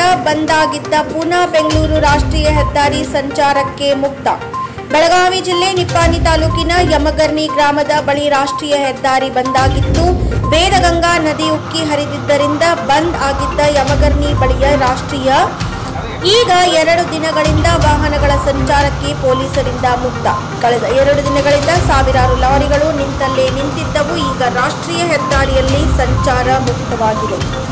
ಬಂದ್ ಆಗಿದ್ದ ಪೂನಾ ಬೆಂಗಳೂರು ರಾಷ್ಟ್ರೀಯ ಹೆದ್ದಾರಿ ಸಂಚಾರಕ್ಕೆ ಮುಕ್ತ ಬೆಳಗಾವಿ ಜಿಲ್ಲೆ ನಿಪ್ಪಾಣಿ ತಾಲೂಕಿನ ಯಮಗರ್ನಿ ಗ್ರಾಮದ ಬಳಿ ರಾಷ್ಟ್ರೀಯ ಹೆದ್ದಾರಿ ಬಂದಾಗಿತ್ತು ವೇದಗಂಗಾ ನದಿ ಉಕ್ಕಿ ಹರಿದಿದ್ದರಿಂದ ಬಂದ್ ಆಗಿದ್ದ ಯಮಗರ್ನಿ ಬಳಿಯ ರಾಷ್ಟ್ರೀಯ ಈಗ ಎರಡು ದಿನಗಳಿಂದ ವಾಹನಗಳ ಸಂಚಾರಕ್ಕೆ ಪೊಲೀಸರಿಂದ ಮುಕ್ತ ಕಳೆದ ಎರಡು ದಿನಗಳಿಂದ ಸಾವಿರಾರು ಲಾರಿಗಳು ನಿಂತಲ್ಲೇ ನಿಂತಿದ್ದವು ಈಗ ರಾಷ್ಟ್ರೀಯ ಹೆದ್ದಾರಿಯಲ್ಲಿ ಸಂಚಾರ ಮುಕ್ತವಾಗಿದೆ